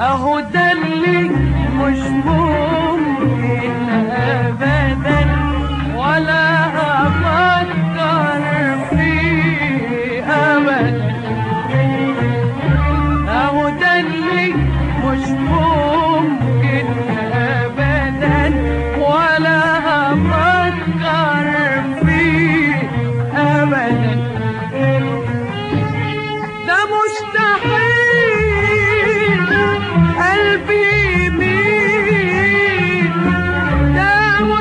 اهو ده اللي مش ممكن ابدا ولا افكر فيه ابدا اهو ده اللي مش ممكن ابدا ولا افكر فيه ابدا ده مستحيل قلبي يميل ده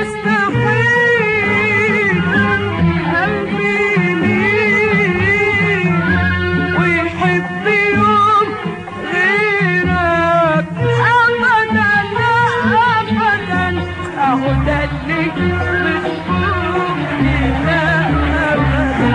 مستحيل قلبي يميل ويحب يوم غيرك ابدا لا ابدا اهو ده اللي مش ممكن ابدا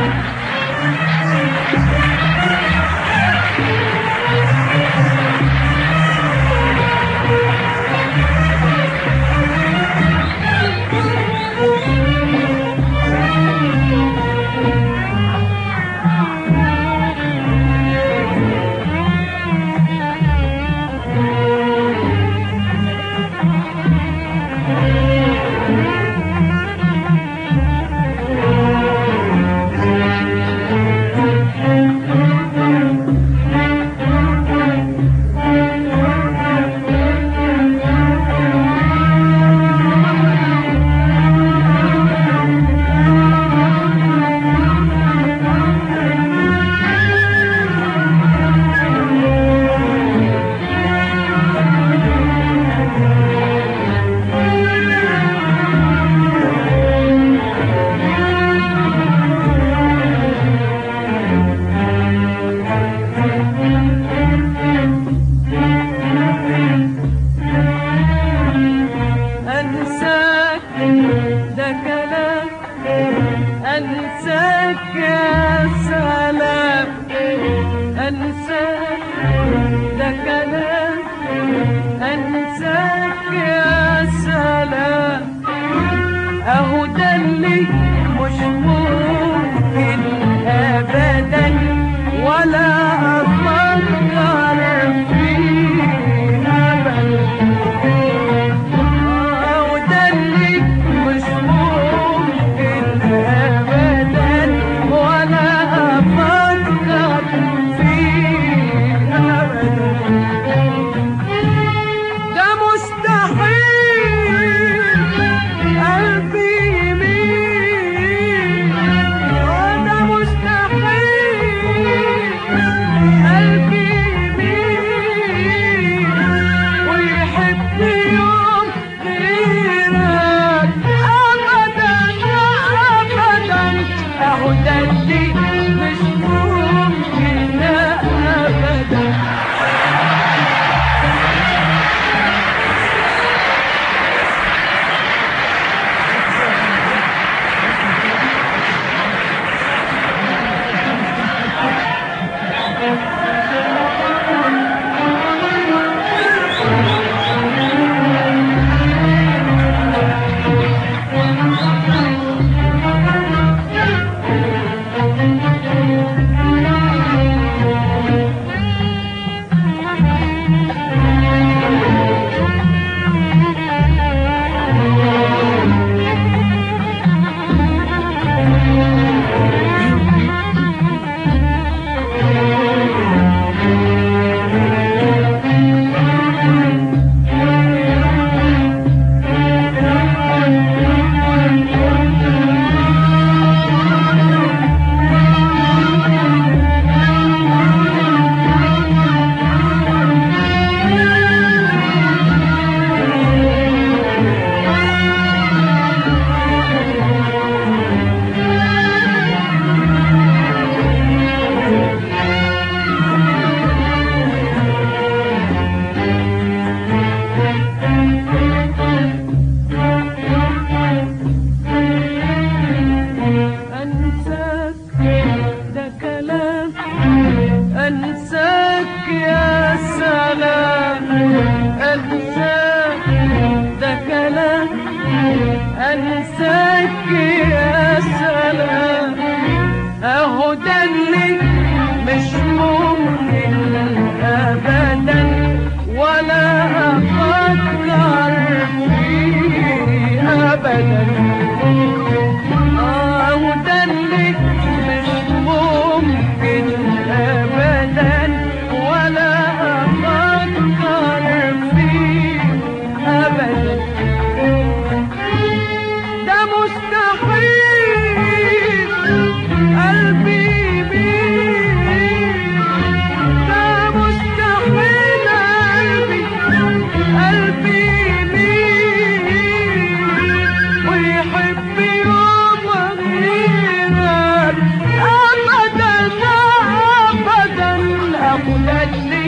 أنساك ده كلام أنساك يا سلام أنساك ده كلام أنساك يا سلام أهو ده اللي مش ممكن أبدا ولا أفكر فيه أبدا وده اللي مش ممكن ابدا ولا افكر فيه ابدا ده مستحيل قلبي يميل ده مستحيل قلبي يميل ويحب يوم غيرك ابدا ابدا اهو ده اللي مش ممكن ابدا انساك يا سلام اهو ده اللي مش ممكن ابدا ولا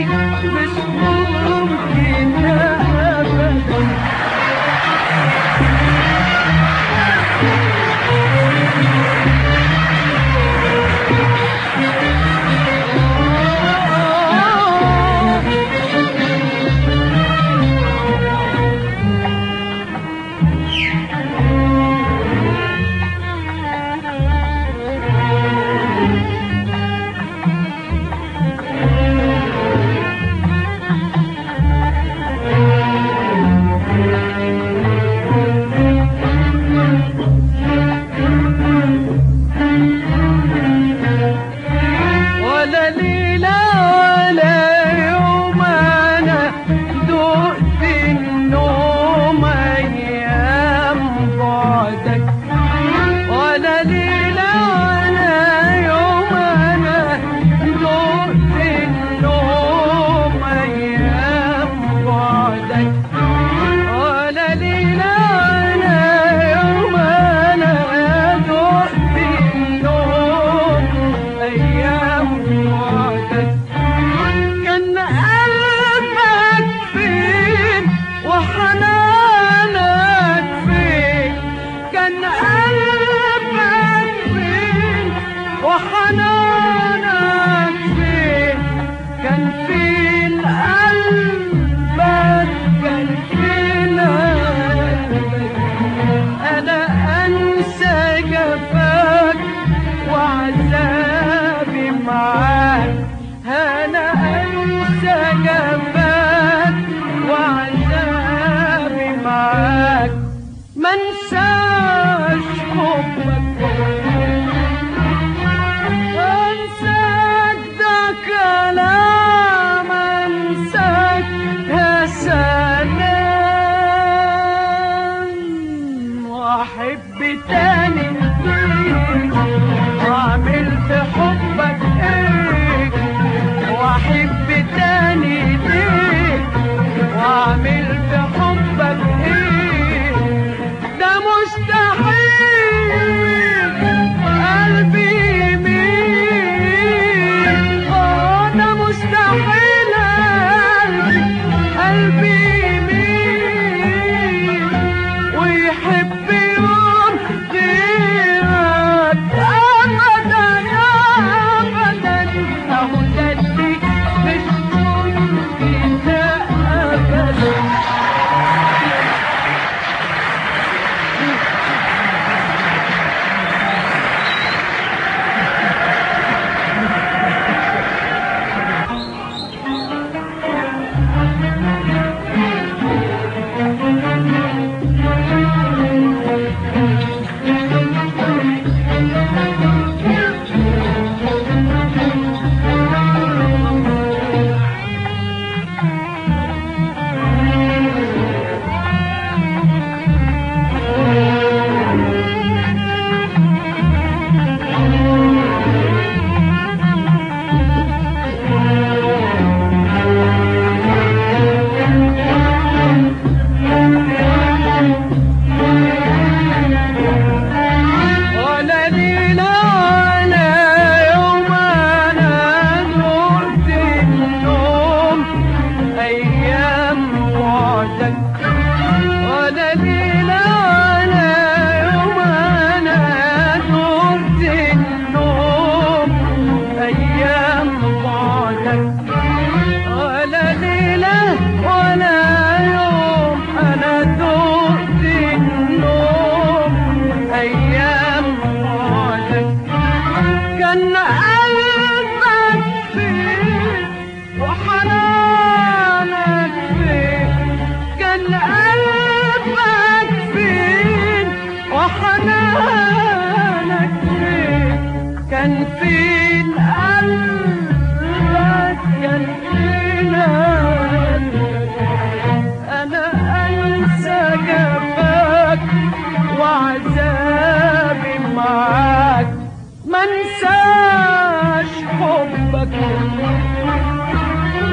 مش ممكن أبدا ولا ليلة ولا يوم أنا دقت النوم أيام بعدك ولا ليلة ولا يوم أنا دقت النوم أيام بعدك ولا ليلة ولا يوم أنا دقت النوم أيام بعدك كان قلبك فين وحنانك فين كان قلبك فين وحنانك فين كان فين قلبك كان فين قلبك انا انسى جفاك وعذابي معاك انا انسى جفاك وعذابي معاك منساش حبك انساك ده كلام انساك يا سلام واحب تاني فيك واعمل في حبك ايه واحب تاني ليك واعمل في حبك ايه ده مستحيل قلبي يميل اه ده مستحيل قلبي قلبي يميل ويحب يوم غيرك ابدا ابدا اهو ده اللي مش ممكن ابدا ولا ليلة ولا يوم أنا دقت النوم أيام بعدك ولا ليلة ولا يوم أنا دقت النوم أيام بعدك ولا ليلة ولا يوم أنا دقت النوم أيام بعدك كان قلبك فين وحنانك فين كان قلبك فين وحنانك فين كان فين قلبك كان فين قلبك انا انسى جفاك وعذابي معاك منساش حبك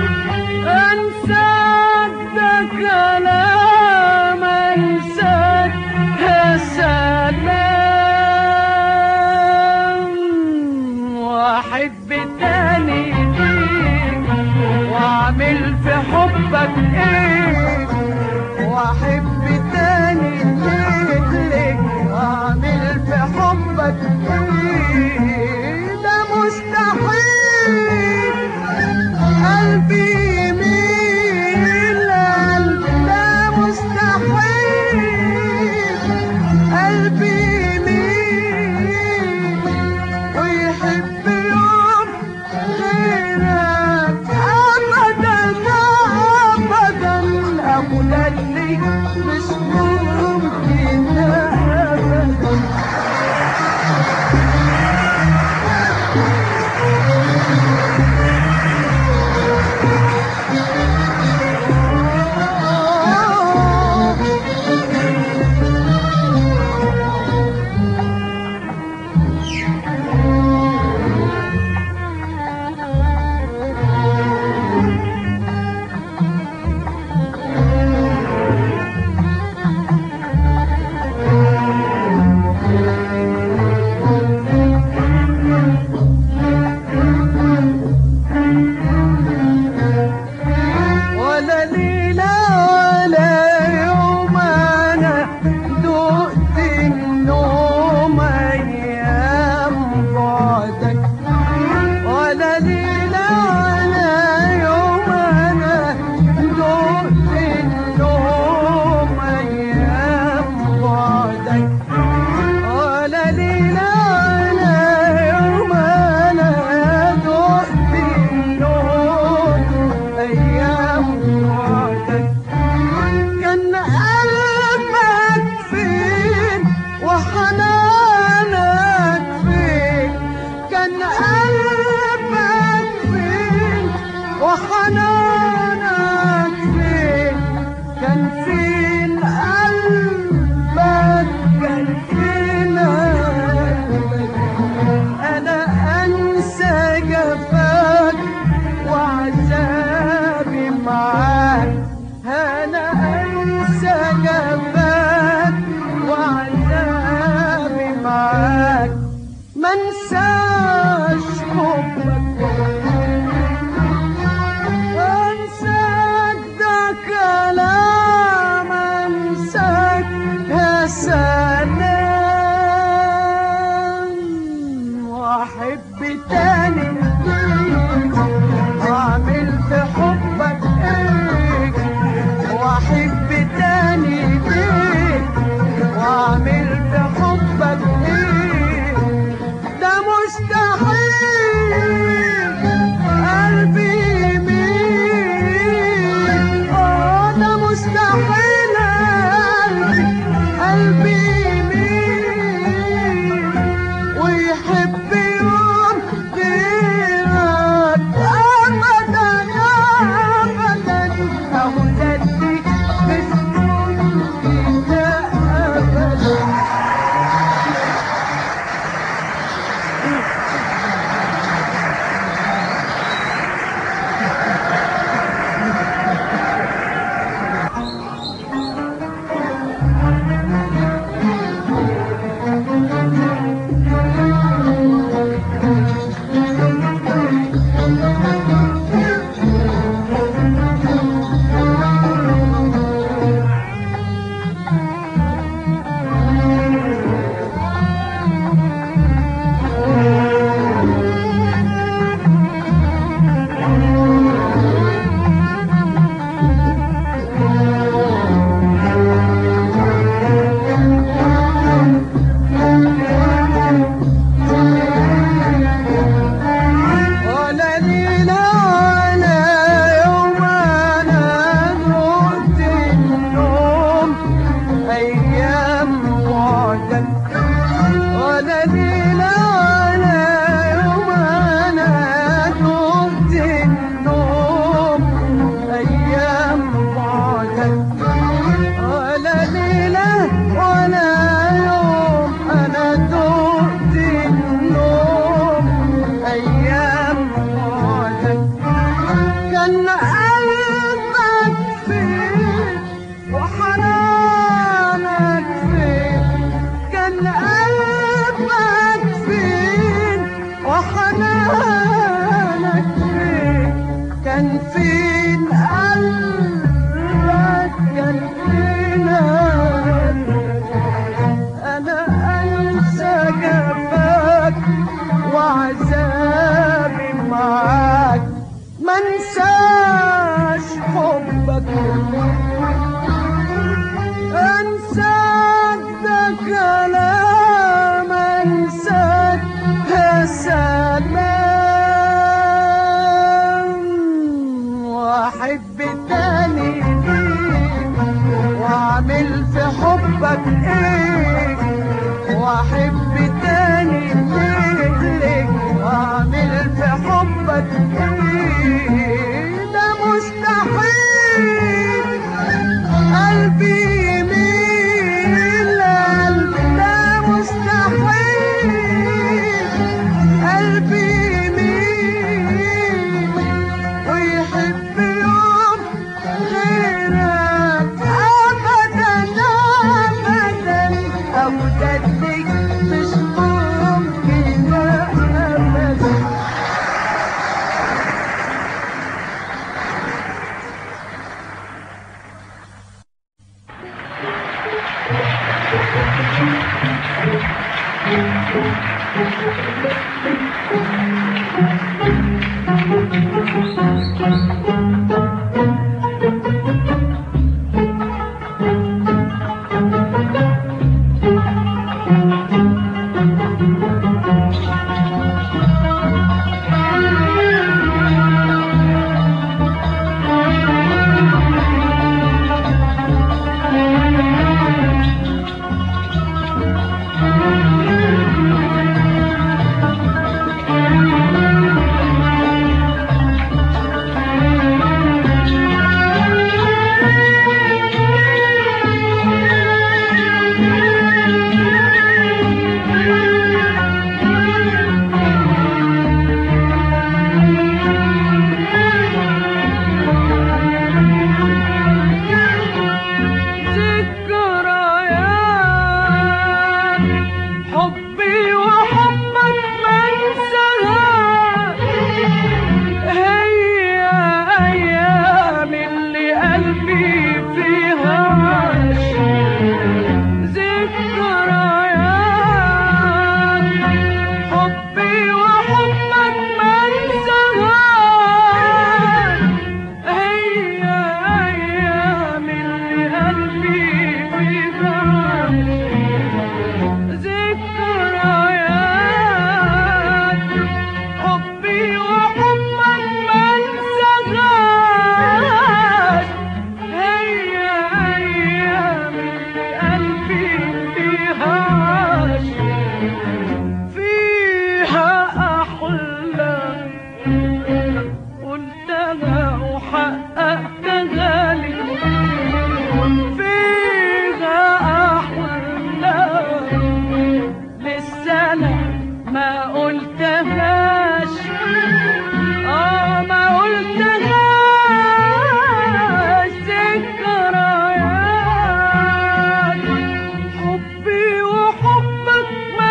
حبك ايه واحب تاني مثلك واعمل في حبك ايه ده مستحيل قلبي يميل قلبي ده مستحيل قلبي يميل ويحب يوم غيرك ابدا ابدا ابو للي مش ممكن ابدا ولا ليلة ولا يوم أنا دقت النوم أيام بعدك ولا ليلة ولا يوم أنا دقت النوم أيام بعدك ولا ليلة ولا يوم أنا دقت النوم أيام بعدك كان قلبك فين وحنانك فين كان قلبك فين وحنانك فين كان فين قلبك كان فين قلبك انا انسى جفاك وعذابي معاك انا انسى جفاك وعذابي معاك ما انساش حبك انساك ده كلام انساك يا سلام واحب تاني واعمل في حبك ايه واحب تاني ليه واعمل في حبك ايه ده مستحيل قلبي يميل اه ده مستحيل قلبي قلبي يميل ويحب يوم غيرك ابدا ابدا اهو ده اللي مش ممكن ابدا ولا ليلة ولا يوم أنا ذقت النوم أيام بعدك ولا ليلة ولا يوم أنا ذقت النوم أيام بعدك ولا ليلة ولا يوم أنا ذقت النوم أيام بعدك كان قلبك فين وحنانك فين كان قلبك فين وحنانك فين كان فين قلبك حبك انساك ده كلام انساك يا سلام واحب تاني ليك واعمل في حبك ايه واحب تاني ليك ليك واعمل في حبك ايه ده مستحيل قلبي يميل قلبي ده مستحيل قلبي يميل ويحب يوم غيرك ابدا ابدا ابدا ليك مش ممكن ابدا ذكريات حبي وحبك ما انساها هي ايام اللي قلبي فيها عاش ذكريات حبي وحبك ما انساها هي ايام اللي قلبي فيها عاش ذكريات حبي وحبك ما انساهاش هي ايام اللي قلبي فيها عاش فيها احلام قلتها وحققتها لي فيها احلام لسه انا ما قلتهاش اه ما قلتهاش ذكريات حبي وحبك ما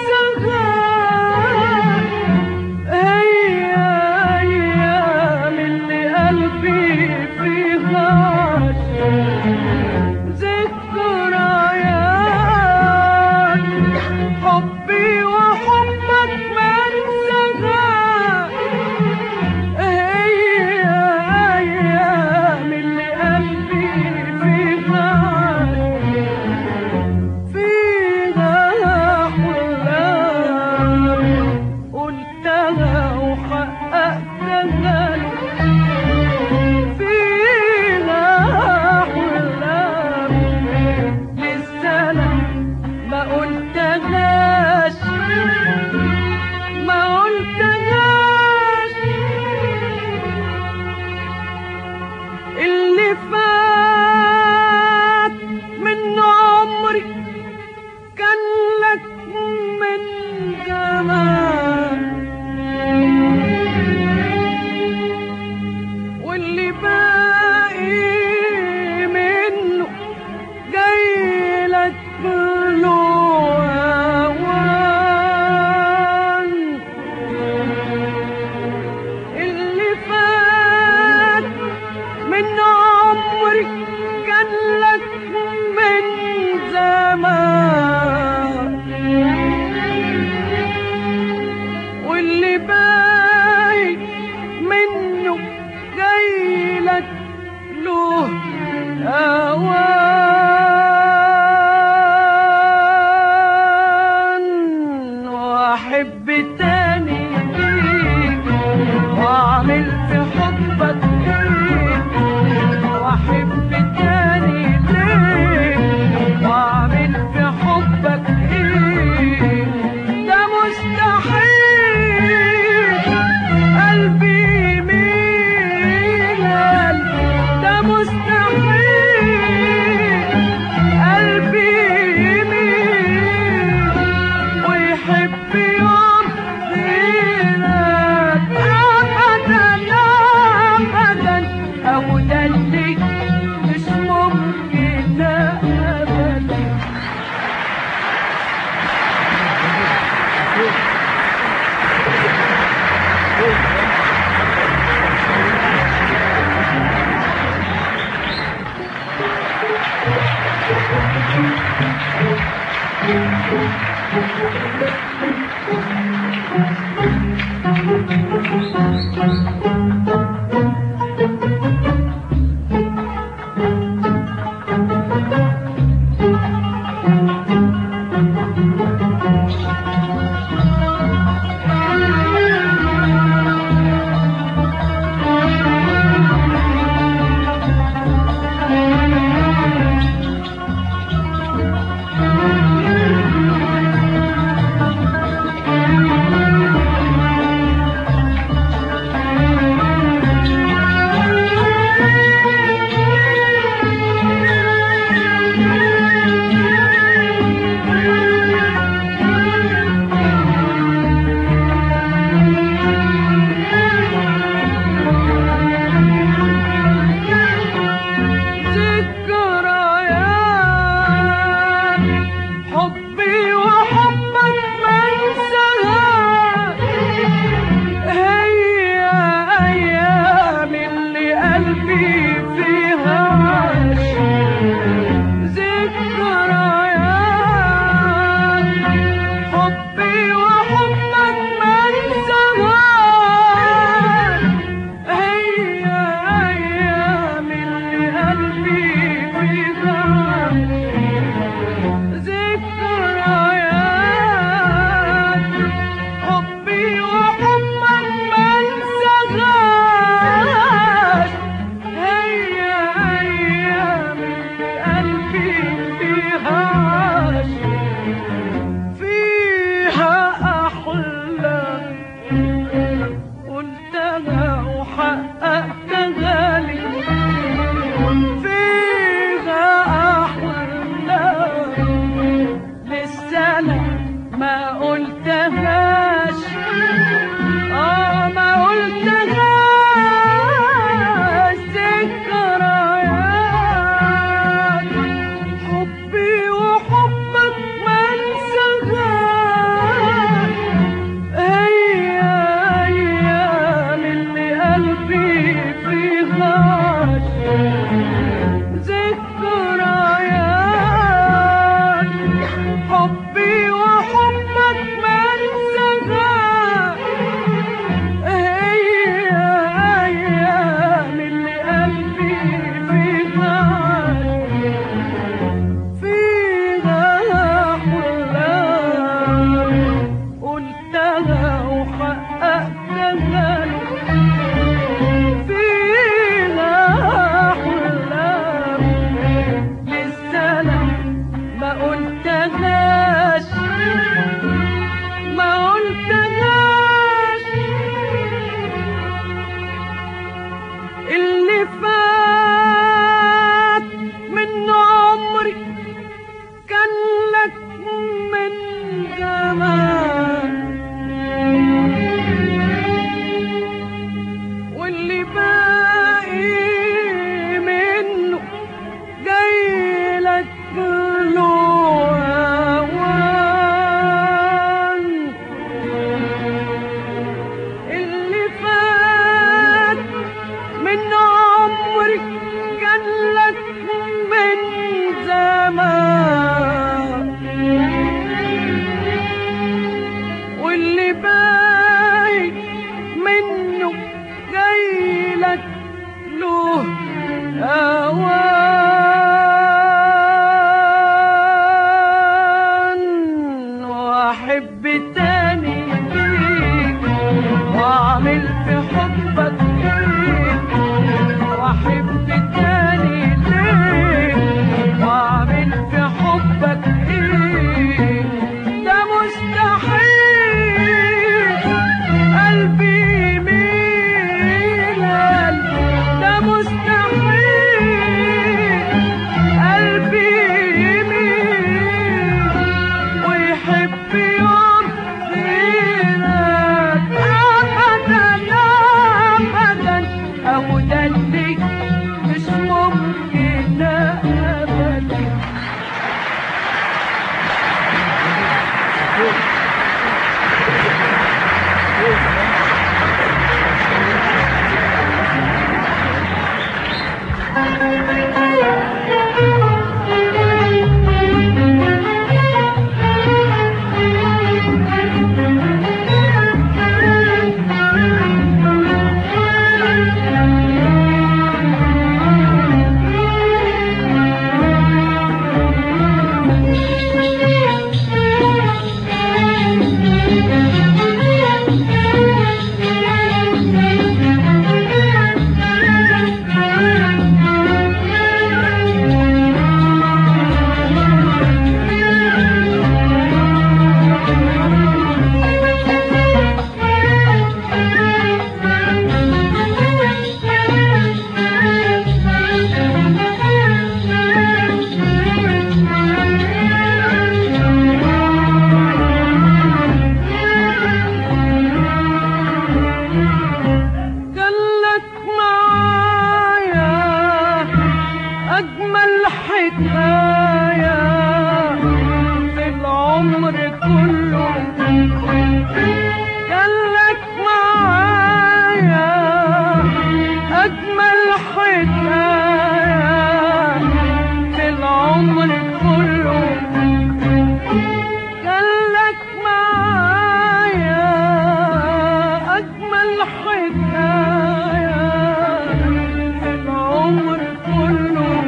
انساهاش هي ايام اللي قلبي فيها عاش ذكريات حبي وحبك ما انساها هي ايام اللي قلبي فيها فيها احلام قلتها وحققتها فيها احلام لسه انا ما قلتهاش ما قلتهاش اللي فات من عمري كان لك من زمان واللي باقي منه جاي لك له هوان اللي فات من عمري كان لك من زمان واللي باقي منه جاي لك له أوان وأحب تاني ليك وأعمل في حبك إيه وأحب تاني ليك وأعمل في حبك إيه ده مستحيل قلبي يميل ده مستحيل قلبي يميل ويحب يوم غيرك أبدا أبدا أبو ده اللي مش ممكن أبدا ذكريات حبي وحبك ما انساها هي ايام اللي قلبي فيها عاش ذكريات حبي وحبك ما انساها هي ايام اللي قلبي فيها عاش ذكريات حبي وحبك ما انساهاش هي ايام اللي قلبي فيها عاش فيها احلام قلتها وحققتها لي فيها احلام لسه انا ما قلتهاش اه ما قلتهاش ذكريات حبي وحبك ما انساهاش هي ايام اللي قلبي فيها عاش ذكريات حبي وحبك ما انساهاش هي ايام اللي قلبي فيها عاش فيها أحلام قلتها وحققتها فيها أحلام لسه أنا ما قلتهاش ما قلتهاش اللي فات من عمري كان لك من زمان واللي باقي منه جاي لك له أوان اللي فات من عمري كان لك من زمان واللي باقي منه جاي لك له ده اللي مش ممكن ابدا قالك معايا أجمل حكاية في العمر كله قالك معايا أجمل حكاية في العمر كله قالك معايا أجمل حكاية في العمر كله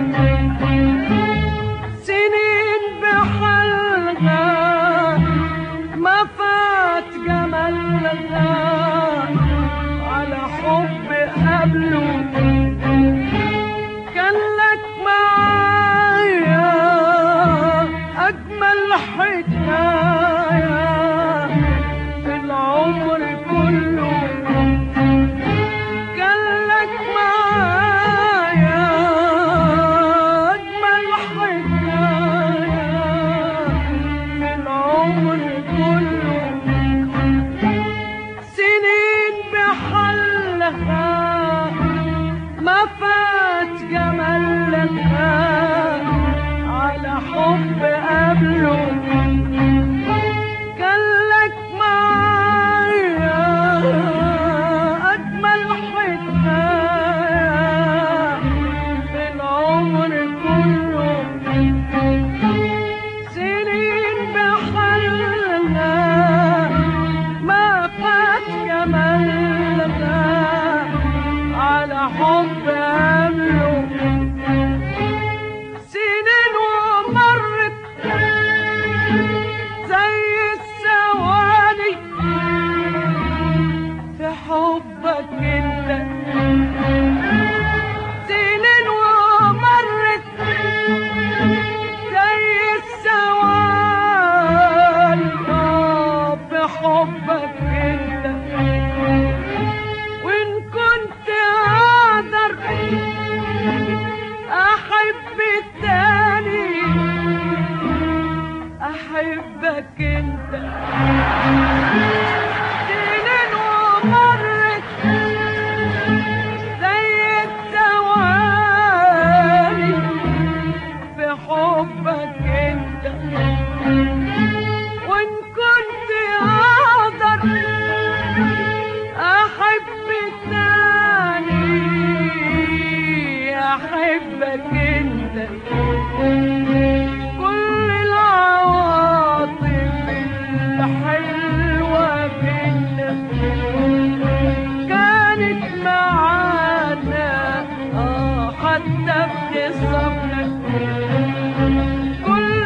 سنين بحلقة ما فات جمالها على حب قبله كان لك معايا أجمل حكاية في العمر كله كان لك معايا أجمل حكاية في العمر كله سنين بحلها ما فات جمالها على حب قبله كان لك معايا أجمل حكاية في العمر كله سنين بحلها ما فات جمالها على حب قبله سنين ومرت زي الثواني في حبك انت سنين ومرت زي الثواني آه، في حبك انت وان كنت اقدر احب التاني احبك انت سنين ومرت زي الثواني في حبك انت وان كنت اقدر احب التاني احبك انت كل العواطف الحلوة بينا كانت معانا اه حتى في صبرك كل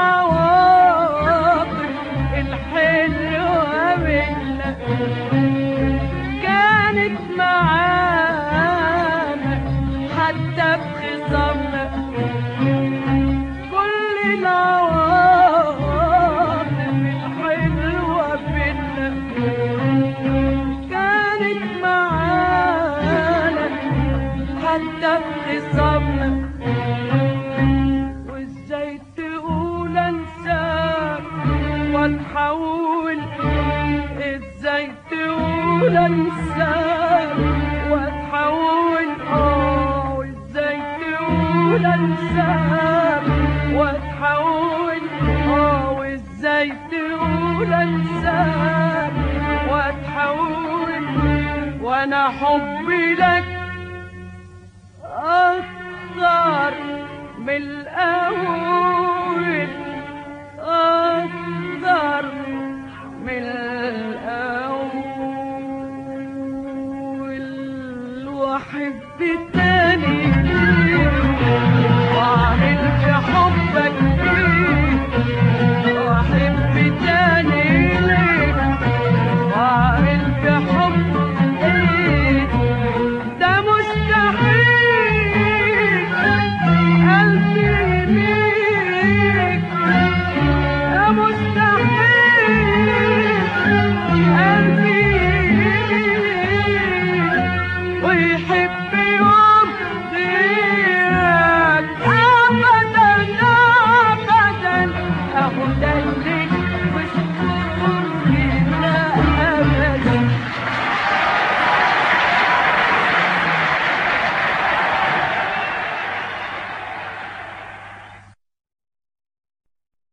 العواطف الحلوة بينا كانت معانا حتى في خصامنا كل العواطف الحلوة بينا كانت معانا حتى في خصامنا وازاي تقول انساك واتحول ازاي تقول انساك واتحول اقول انساك واتحول وانا حبي لك